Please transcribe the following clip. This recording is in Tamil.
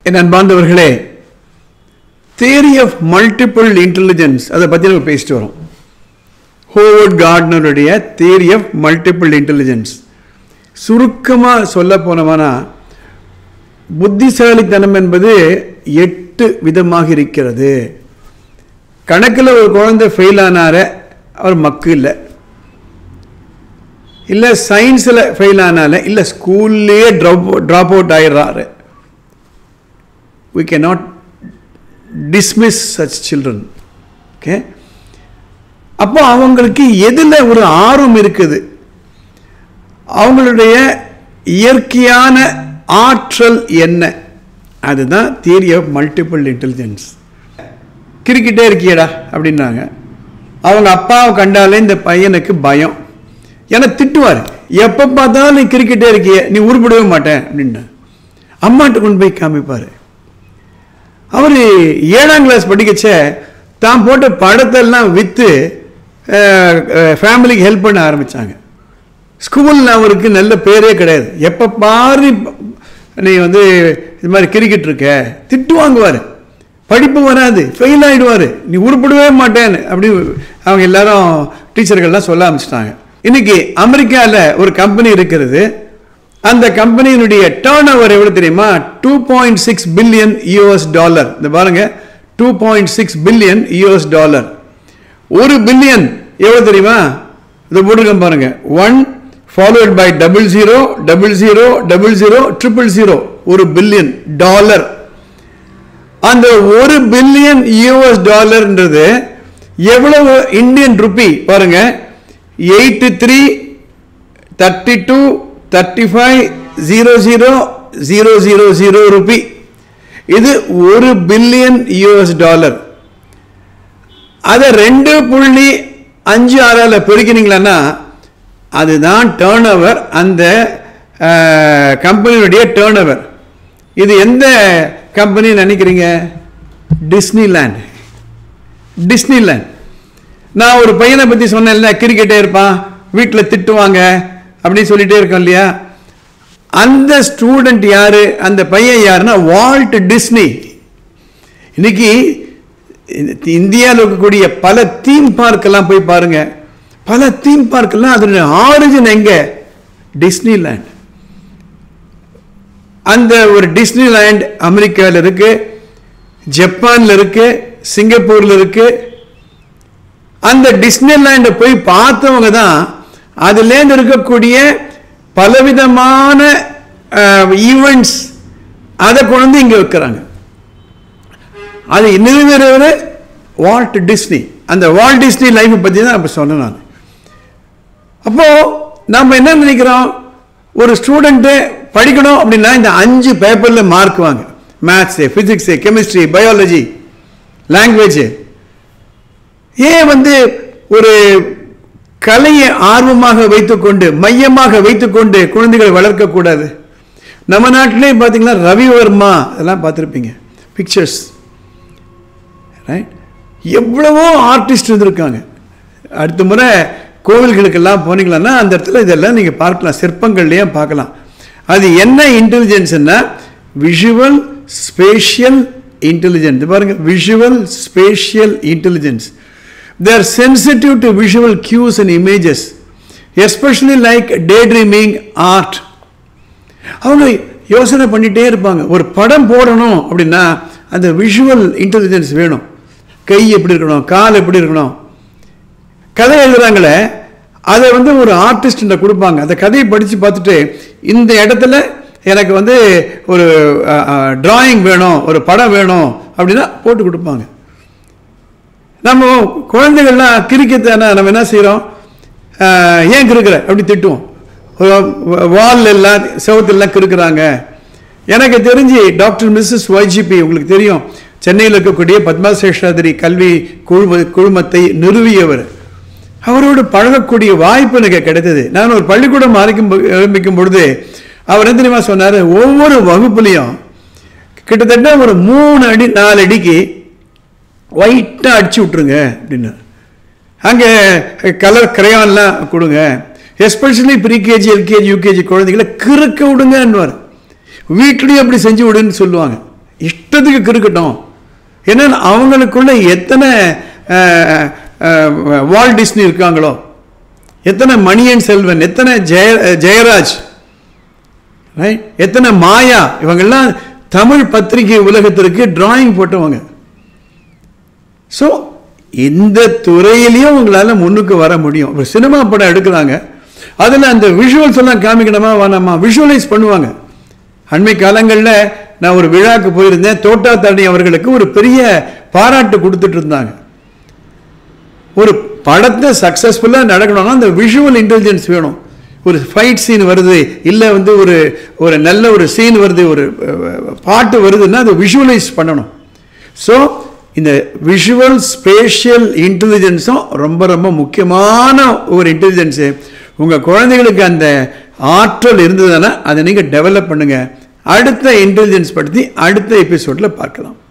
என் அன்பார்ந்தவர்களே தியரி ஆஃப் மல்டிபிள் இன்டெலிஜென்ஸ் அதை பற்றி நம்ம பேசிட்டு வரோம் ஹோவர்ட் கார்ட்னருடைய தியரி ஆஃப் மல்டிபிள் இன்டெலிஜென்ஸ் சுருக்கமாக சொல்ல போனோம்னா புத்திசாலித்தனம் என்பது எட்டு விதமாக இருக்கிறது கணக்கில் ஒரு குழந்தை ஃபெயில் ஆனார அவர் மக்கு இல்லை இல்லை சயின்ஸில் ஃபெயில் ஆனால இல்லை ஸ்கூல்லேயே ட்ராப் ட்ராப் அவுட் ஆயிடுறாரு we cannot dismiss such children okay அப்போ அவங்களுக்கு எதில் ஒரு ஆர்வம் இருக்குது அவங்களுடைய இயற்கையான ஆற்றல் என்ன அதுதான் தியரி ஆஃப் மல்டிபிள் இன்டெலிஜென்ஸ் கிரிக்கிட்டே இருக்கியடா அப்படின்னாங்க அவங்க அப்பாவை கண்டாலே இந்த பையனுக்கு பயம் ஏன்னா திட்டுவார் எப்போ பார்த்தாலும் நீ கிரிக்கெட்டே இருக்கிய நீ உருப்பிடவே மாட்டேன் அப்படின்னு அம்மாட்ட கொண்டு போய் காமிப்பார் அவர் ஏழாம் கிளாஸ் படிக்கச்ச தான் போட்ட படத்தெல்லாம் விற்று ஃபேமிலிக்கு ஹெல்ப் பண்ண ஆரம்பித்தாங்க ஸ்கூலில் அவருக்கு நல்ல பேரே கிடையாது எப்போ பாரு நீ வந்து இது மாதிரி கிரிக்கெட் இருக்க திட்டு வாங்குவார் படிப்பு வராது ஃபெயில் ஆகிடுவார் நீ உருப்பிடவே மாட்டேன்னு அப்படி அவங்க எல்லாரும் டீச்சர்கள்லாம் சொல்ல ஆரம்பிச்சிட்டாங்க இன்னைக்கு அமெரிக்காவில் ஒரு கம்பெனி இருக்கிறது அந்த கம்பெனியினுடைய டேர்ன் ஓவர் எவ்வளோ தெரியுமா two point six billion US dollar இந்த பாருங்க two point six billion US dollar ஒரு பில்லியன் எவ்வளோ தெரியுமா இதை போட்டுருக்கேன் பாருங்க one followed by double zero double zero double zero triple zero ஒரு பில்லியன் டாலர் அந்த ஒரு பில்லியன் யூஎஸ் டாலர்ன்றது எவ்வளவு இந்தியன் ருப்பி பாருங்க eighty three thirty two thirty five zero zero zero zero zero rupee இது ஒரு பில்லியன் யூஎஸ் டாலர் அதை ரெண்டு புள்ளி அஞ்சு ஆறால் பெருக்கினீங்களா அதுதான் டேர்ன் ஓவர் அந்த கம்பெனியுடைய டேர்ன் ஓவர் இது எந்த கம்பெனி நினைக்கிறீங்க டிஸ்னிலேண்ட் டிஸ்னிலேண்ட் நான் ஒரு பையனை பற்றி சொன்னேன்ல கிரிக்கெட்டே இருப்பான் வீட்டில் திட்டுவாங்க அப்படின்னு சொல்லிட்டே இருக்கோம் இல்லையா அந்த ஸ்டூடெண்ட் யாரு அந்த பையன் யாருன்னா வால்ட் டிஸ்னி இன்னைக்கு இந்தியாவில் இருக்கக்கூடிய பல தீம் பார்க்கெல்லாம் போய் பாருங்க பல தீம் பார்க்கெல்லாம் அதனுடைய ஆரிஜின் எங்க டிஸ்னி லேண்ட் அந்த ஒரு டிஸ்னி லேண்ட் அமெரிக்காவில் இருக்கு ஜப்பான்ல இருக்கு சிங்கப்பூர்ல இருக்கு அந்த டிஸ்னி லேண்டை போய் பார்த்தவங்க தான் அதுலேருந்து இருக்கக்கூடிய பலவிதமான ஈவெண்ட்ஸ் அதை கொண்டு இங்கே வைக்கிறாங்க அது நிறைவேறவர் வால்ட் டிஸ்னி அந்த வால்ட் டிஸ்னி லைஃப்பை பற்றி தான் அப்போ சொன்னேன் நான் அப்போது நம்ம என்ன நினைக்கிறோம் ஒரு ஸ்டூடெண்ட்டு படிக்கணும் அப்படின்னா இந்த அஞ்சு பேப்பரில் மார்க் வாங்க maths physics chemistry biology language ஏன் வந்து ஒரு கலையை ஆர்வமாக வைத்துக்கொண்டு மையமாக வைத்துக்கொண்டு குழந்தைகளை வளர்க்கக்கூடாது நம்ம நாட்டிலே பார்த்தீங்கன்னா ரவிவர்மா அதெல்லாம் பார்த்துருப்பீங்க பிக்சர்ஸ் ரைட் எவ்வளவோ ஆர்டிஸ்ட் இருந்திருக்காங்க அடுத்த முறை கோவில்களுக்கெல்லாம் போனீங்களன்னா அந்த இடத்துல இதெல்லாம் நீங்கள் பார்க்கலாம் சிற்பங்கள்லேயும் பார்க்கலாம் அது என்ன இன்டெலிஜென்ஸ்னா விஷுவல் ஸ்பேஷியல் இன்டெலிஜென்ஸ் பாருங்க visual spatial intelligence they are sensitive to visual cues and images especially like daydreaming art அவங்க யோசனை பண்ணிகிட்டே இருப்பாங்க ஒரு படம் போடணும் அப்படின்னா அந்த விஷுவல் இன்டெலிஜென்ஸ் வேணும் கை எப்படி இருக்கணும் கால் எப்படி இருக்கணும் கதை எழுதுறாங்களே அதை வந்து ஒரு ஆர்டிஸ்ட் கொடுப்பாங்க அந்த கதையை படித்து பார்த்துட்டு இந்த இடத்துல எனக்கு வந்து ஒரு டிராயிங் வேணும் ஒரு படம் வேணும் அப்படின்னா போட்டு கொடுப்பாங்க நம்ம குழந்தைகள்லாம் கிரிக்கெத்தான நம்ம என்ன செய்கிறோம் ஏன் கிறுக்கிற அப்படி திட்டுவோம் வால் எல்லாம் செவத்தெல்லாம் கிறுக்குறாங்க எனக்கு தெரிஞ்சு டாக்டர் மிஸ்ஸஸ் ஒய்ஜிபி உங்களுக்கு தெரியும் சென்னையில் இருக்கக்கூடிய பத்மசேஷாதிரி கல்வி குழும குழுமத்தை நிறுவியவர் அவரோடு பழகக்கூடிய வாய்ப்பு எனக்கு கிடைத்தது நான் ஒரு பள்ளிக்கூடம் ஆரம்பிக்கும் ஆரம்பிக்கும் பொழுது அவர் என்ன தெரியுமா சொன்னார் ஒவ்வொரு வகுப்புலையும் கிட்டத்தட்ட ஒரு மூணு அடி நாலு அடிக்கு ஒயிட்டாக அடிச்சு விட்ருங்க அப்படின்னு அங்கே கலர் கிரையான்லாம் கொடுங்க எஸ்பெஷலி ப்ரீகேஜி எல்கேஜி யூகேஜி குழந்தைகளை கிறுக்க விடுங்கன்னுவார் வீட்லேயும் அப்படி செஞ்சு விடுன்னு சொல்லுவாங்க இஷ்டத்துக்கு கிறுக்கட்டும் ஏன்னா அவங்களுக்குள்ள எத்தனை அஹ், அஹ், வால் டிஸ்னி இருக்காங்களோ எத்தனை மணியன் செல்வன் எத்தனை ஜெய ஜெயராஜ் ரைட் எத்தனை மாயா இவங்கெல்லாம் தமிழ் பத்திரிகை உலகத்திற்கு டிராயிங் போட்டவங்க ஸோ இந்த துறையிலையும் உங்களால் முன்னுக்கு வர முடியும் ஒரு சினிமா படம் எடுக்கிறாங்க அதில் அந்த விஷுவல்ஸ் எல்லாம் காமிக்கணுமா வேணாமா விஷுவலைஸ் பண்ணுவாங்க அண்மை காலங்களில் நான் ஒரு விழாக்கு போயிருந்தேன் தோட்டாத்தாணி அவர்களுக்கு ஒரு பெரிய பாராட்டு கொடுத்துட்டு இருந்தாங்க ஒரு படத்தை சக்ஸஸ்ஃபுல்லாக நடக்கணும்னா அந்த விஷுவல் இன்டெலிஜென்ஸ் வேணும் ஒரு ஃபைட் சீன் வருது இல்லை வந்து ஒரு ஒரு நல்ல ஒரு சீன் வருது ஒரு அஹ், பாட்டு வருதுன்னா அதை விஷுவலைஸ் பண்ணணும் ஸோ இந்த விஷுவல் ஸ்பேஷியல் இன்டெலிஜென்ஸும் ரொம்ப ரொம்ப முக்கியமான ஒரு இன்டெலிஜென்ஸு உங்கள் குழந்தைகளுக்கு அந்த ஆற்றல் இருந்ததுன்னா அதை நீங்கள் டெவலப் பண்ணுங்கள் அடுத்த இன்டெலிஜென்ஸ் பற்றி அடுத்த எபிசோடில் பார்க்கலாம்